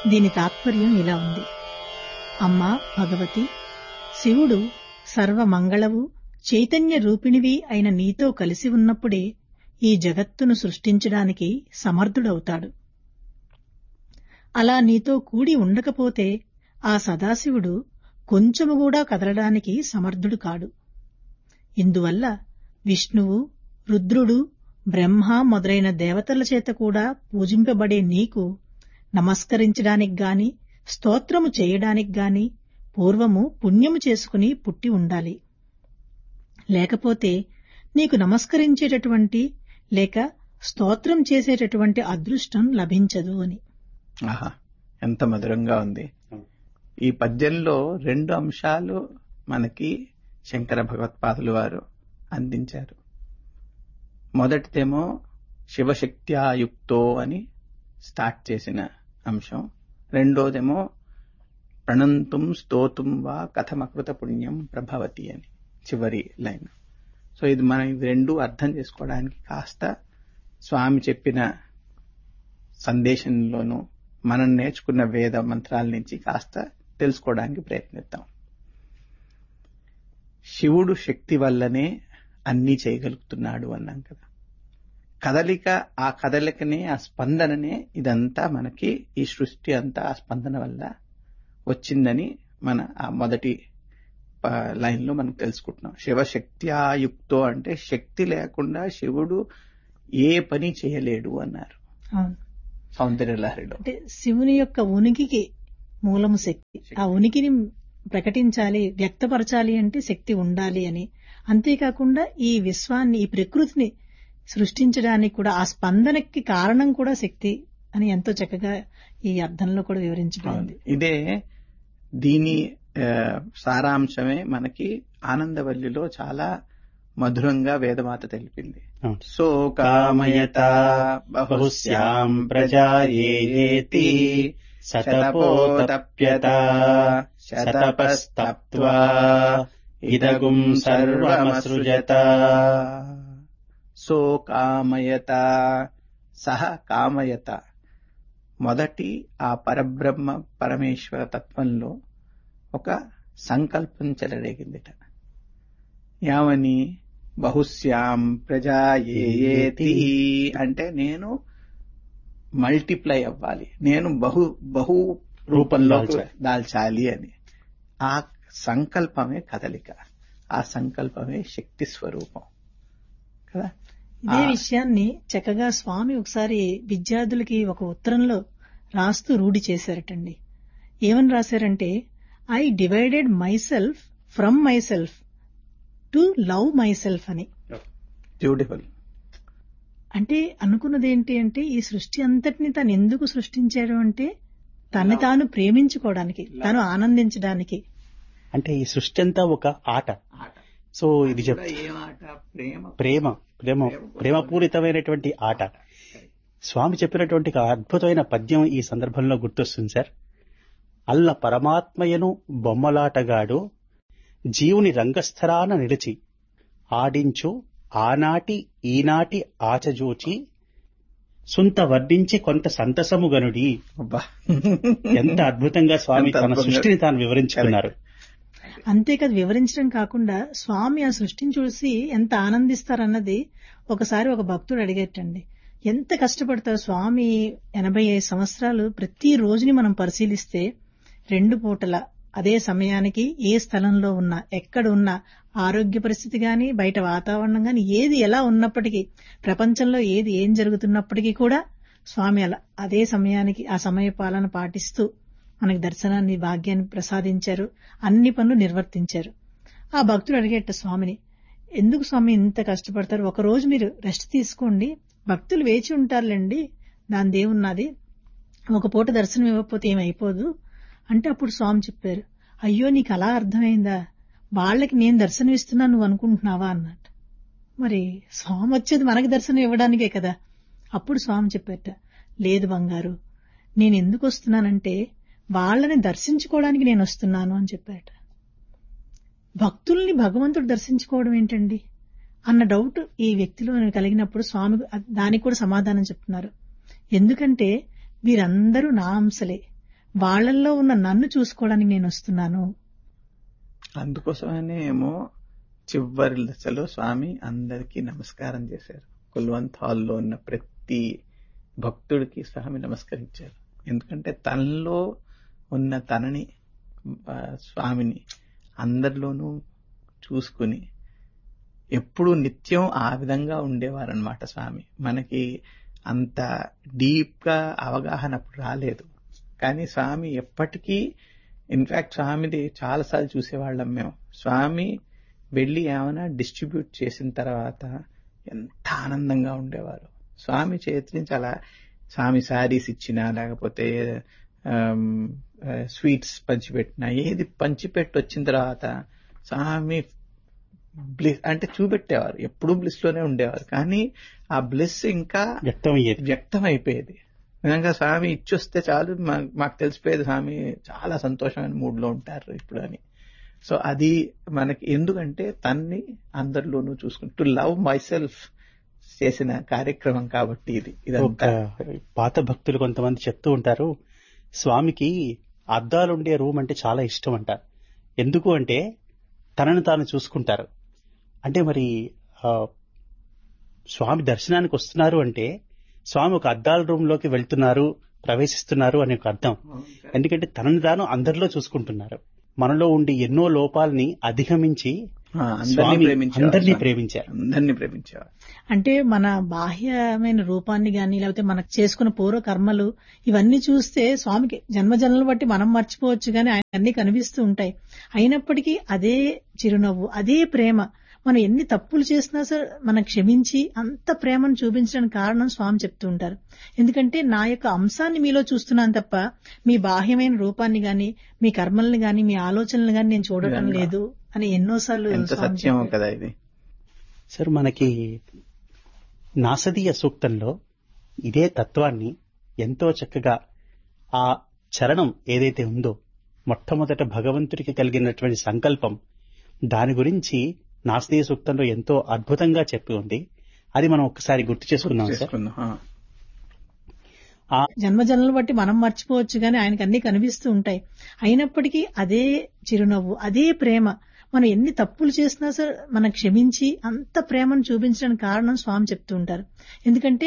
దీని తాత్పర్యం ఇలా ఉంది అమ్మా భగవతి శివుడు సర్వమంగళవు చైతన్య రూపిణివి అయిన నీతో కలిసి ఉన్నప్పుడే ఈ జగత్తును సృష్టించడానికి సమర్థుడవుతాడు అలా నీతో కూడి ఉండకపోతే ఆ సదాశివుడు కొంచెము కూడా కదలడానికి సమర్థుడు కాడు ఇందువల్ల విష్ణువు రుద్రుడు బ్రహ్మ మొదలైన దేవతల చేత కూడా పూజింపబడే నీకు నమస్కరించడానికి గాని స్తోత్రము చేయడానికి గాని పూర్వము పుణ్యము చేసుకుని పుట్టి ఉండాలి లేకపోతే నీకు నమస్కరించేటటువంటి లేక స్తోత్రం చేసేటటువంటి అదృష్టం లభించదు అని ఆహా ఎంత మధురంగా ఉంది ఈ పద్యంలో రెండు అంశాలు మనకి శంకర భగవత్పాదులు వారు అందించారు మొదటిదేమో శివశక్త్యాయుక్తో అని స్టార్ట్ చేసిన అంశం రెండోదేమో ప్రణంతుం స్తోతుం వా కథమకృత పుణ్యం ప్రభవతి అని చివరి లైన్ సో ఇది మనం ఇది రెండు అర్థం చేసుకోవడానికి కాస్త స్వామి చెప్పిన సందేశంలోనూ మనం నేర్చుకున్న వేద మంత్రాల నుంచి కాస్త తెలుసుకోవడానికి ప్రయత్నిద్దాం శివుడు శక్తి వల్లనే అన్నీ చేయగలుగుతున్నాడు అన్నాం కదా కదలిక ఆ కదలికనే ఆ స్పందననే ఇదంతా మనకి ఈ సృష్టి అంతా ఆ స్పందన వల్ల వచ్చిందని మన ఆ మొదటి లైన్ లో మనం తెలుసుకుంటున్నాం శివశక్త్యాయుక్తో అంటే శక్తి లేకుండా శివుడు ఏ పని చేయలేడు అన్నారు అవును సౌందర్యలహరిలో అంటే శివుని యొక్క ఉనికికి మూలము శక్తి ఆ ఉనికిని ప్రకటించాలి వ్యక్తపరచాలి అంటే శక్తి ఉండాలి అని అంతేకాకుండా ఈ విశ్వాన్ని ఈ ప్రకృతిని సృష్టించడానికి కూడా ఆ స్పందనకి కారణం కూడా శక్తి అని ఎంతో చక్కగా ఈ అర్థంలో కూడా వివరించబడింది ఇదే దీని ఆ, సారాంశమే మనకి ఆనందవల్లిలో చాలా మధురంగా వేదమాత తెలిపింది అవును. సో కామయత బహుశ్యాం ప్రజాయేతి శతపోతప్యత శతపస్తప్త్వా ఇదగుం సర్వమసృజత సో కామయత సహ కామయత మొదటి ఆ పరబ్రహ్మ పరమేశ్వర తత్వంలో ఒక సంకల్పం చెలరేగిందిట యావని బహుశ్యాం ప్రజా ఏయేతి అంటే నేను మల్టిప్లై అవ్వాలి నేను బహు బహు రూపంలో దాల్చాలి. దాల్చాలి అని ఆ సంకల్పమే కదలిక ఆ సంకల్పమే శక్తి స్వరూపం కదా ఇదే ఆ- విషయాన్ని చక్కగా స్వామి ఒకసారి విద్యార్థులకి ఒక ఉత్తరంలో రాస్తూ రూఢి చేశారటండి ఏమని రాశారంటే I divided myself from myself to love myself అని బ్యూటిఫుల్ అంటే అనుకున్నది ఏంటి అంటే ఈ సృష్టి అంతటిని తను ఎందుకు సృష్టించాడు అంటే తన్ని తాను ప్రేమించుకోవడానికి తను ఆనందించడానికి అంటే ఈ సృష్టి అంతా ఒక ఆట సో ఇది చెప్ ఏం ఆట ప్రేమ ప్రేమ ప్రేమ ప్రేమపూరితమైనటువంటి ఆట స్వామి చెప్పినటువంటి ఒక అద్భుతమైన పద్యం ఈ సందర్భంలో గుర్తొస్తుంది సార్ అల్ల పరమాత్మయను బొమ్మలాటగాడు జీవుని రంగస్థరాన నిలిచి ఆడించు ఆనాటి ఈనాటి ఆచజూచి సుంత వర్ణించి కొంత సంతసముగనుడి అబ్బా ఎంత అద్భుతంగా స్వామి ఎంత తన అద్భుతంగా- సృష్టిని తాను వివరించుకున్నారు అంతేకాదు వివరించడం కాకుండా స్వామి ఆ సృష్టిని చూసి ఎంత ఆనందిస్తారన్నది ఒకసారి ఒక భక్తుడు అడిగేటండి ఎంత కష్టపడతారు స్వామి ఎనభై ఐదు సంవత్సరాలు ప్రతి రోజుని మనం పరిశీలిస్తే రెండు పూటల అదే సమయానికి ఏ స్థలంలో ఉన్నా ఎక్కడ ఉన్నా ఆరోగ్య పరిస్థితి గాని బయట వాతావరణం గాని ఏది ఎలా ఉన్నప్పటికీ ప్రపంచంలో ఏది ఏం జరుగుతున్నప్పటికీ కూడా స్వామి అలా అదే సమయానికి ఆ సమయ పాలన పాటిస్తూ మనకి దర్శనాన్ని భాగ్యాన్ని ప్రసాదించారు అన్ని పనులు నిర్వర్తించారు ఆ భక్తుడు అడిగేట స్వామిని ఎందుకు స్వామి ఇంత కష్టపడతారు ఒక రోజు మీరు రెస్ట్ తీసుకోండి భక్తులు వేచి ఉంటారులేండి దాని దేవున్నది ఒక పూట దర్శనం ఇవ్వకపోతే ఏమైపోదు అంటే అప్పుడు స్వామి చెప్పారు అయ్యో నీకు అలా అర్థమైందా వాళ్ళకి నేను దర్శనం ఇస్తున్నా నువ్వు అనుకుంటున్నావా అన్నట్టు మరి స్వామి వచ్చేది మనకి దర్శనం ఇవ్వడానికే కదా అప్పుడు స్వామి చెప్పారట లేదు బంగారు నేను ఎందుకు వస్తున్నానంటే వాళ్ళని దర్శించుకోవడానికి నేను వస్తున్నాను అని చెప్పారట భక్తుల్ని భగవంతుడు దర్శించుకోవడం ఏంటండి అన్న డౌట్ ఈ వ్యక్తిలో కలిగినప్పుడు స్వామి దానికి కూడా సమాధానం చెప్తున్నారు ఎందుకంటే వీరందరూ నా అంశలే వాళ్ళల్లో ఉన్న నన్ను చూసుకోవడానికి నేను వస్తున్నాను అందుకోసమనే ఏమో చివరి దశలో స్వామి అందరికీ నమస్కారం చేశారు కుల్వంత్ హాల్లో ఉన్న ప్రతి భక్తుడికి స్వామి నమస్కరించారు ఎందుకంటే తనలో ఉన్న తనని ఆ, స్వామిని అందరిలోనూ చూసుకుని ఎప్పుడు నిత్యం ఆ విధంగా ఉండేవారనమాట స్వామి మనకి అంత డీప్ గా అవగాహన అప్పుడు రాలేదు కానీ స్వామి ఎప్పటికీ ఇన్ఫాక్ట్ స్వామిది చాలాసార్లు చూసేవాళ్ళం మేము స్వామి వెళ్ళి ఏమైనా డిస్ట్రిబ్యూట్ చేసిన తర్వాత ఎంత ఆనందంగా ఉండేవారు స్వామి చేతి నుంచి అలా స్వామి శారీస్ ఇచ్చినా లేకపోతే స్వీట్స్ పంచిపెట్టినా ఏది పంచిపెట్టి వచ్చిన తర్వాత స్వామి బ్లిస్ అంటే చూపెట్టేవారు ఎప్పుడూ బ్లిస్ లోనే ఉండేవారు కానీ ఆ బ్లిస్ ఇంకా వ్యక్తం అయ్యేది వ్యక్తం అయిపోయేది నిజంగా స్వామి ఇచ్చొస్తే చాలు మా- మాకు తెలిసిపోయేది స్వామి చాలా సంతోషమైన మూడ్ లో ఉంటారు ఇప్పుడు అని సో అది మనకి ఎందుకంటే తన్ని అందరిలోనూ చూసుకుంటూ టు లవ్ మై సెల్ఫ్ చేసిన కార్యక్రమం కాబట్టి ఇది ఒక ఇదంతా పాత భక్తులు కొంతమంది చెప్తూ ఉంటారు స్వామికి అద్దాలుండే రూమ్ అంటే చాలా ఇష్టం అంటారు ఎందుకు అంటే తనను తాను చూసుకుంటారు అంటే మరి ఆ, స్వామి దర్శనానికి వస్తున్నారు అంటే స్వామి ఒక అద్దాల రూమ్ లోకి వెళ్తున్నారు ప్రవేశిస్తున్నారు అనే ఒక అర్థం ఎందుకంటే తనని తాను అందరిలో చూసుకుంటున్నారు మనలో ఉండే ఎన్నో లోపాలని అధిగమించి ఆ, అందరినీ స్వామి ప్రేమించేవారు అందరినీ స్వామి. ప్రేమించారు అందరినీ ప్రేమించేవారు అంటే మన బాహ్యమైన రూపాన్ని గాని లేకపోతే మనకు చేసుకున్న పూర్వ కర్మలు ఇవన్నీ చూస్తే స్వామికి జన్మజన్మలు బట్టి మనం మర్చిపోవచ్చు గాని ఆయన అన్ని కనిపిస్తూ ఉంటాయి అయినప్పటికీ అదే చిరునవ్వు అదే ప్రేమ మనం ఎన్ని తప్పులు చేసినా సరే మనం క్షమించి అంత ప్రేమను చూపించడానికి కారణం స్వామి చెప్తూ ఉంటారు ఎందుకంటే నా యొక్క అంశాన్ని మీలో చూస్తున్నాను తప్ప మీ బాహ్యమైన రూపాన్ని గాని మీ కర్మల్ని గాని మీ ఆలోచనలు గాని నేను చూడటం నిజంగా. లేదు అని ఎన్నోసార్లు ఎంత స్వామి సత్యమో చెప్పారు. కదా ఇది సార్ మనకి నాసదీయ సూక్తంలో ఇదే తత్వాన్ని ఎంతో చక్కగా ఆ చరణం ఏదైతే ఉందో మొట్టమొదట భగవంతుడికి కలిగినటువంటి సంకల్పం దాని గురించి నాసదీయ సూక్తంలో ఎంతో అద్భుతంగా చెప్పి ఉంది అది మనం ఒక్కసారి గుర్తు చేసుకుందాం సార్ చేసుకుందాం ఆ. ఆ జన్మజన్మలు బట్టి మనం మర్చిపోవచ్చు గాని ఆయనకు అన్ని కనిపిస్తూ ఉంటాయి అయినప్పటికీ అదే చిరునవ్వు అదే ప్రేమ మనం ఎన్ని తప్పులు చేసినా సరే మనం క్షమించి అంత ప్రేమను చూపించడానికి కారణం స్వామి చెప్తూ ఉంటారు ఎందుకంటే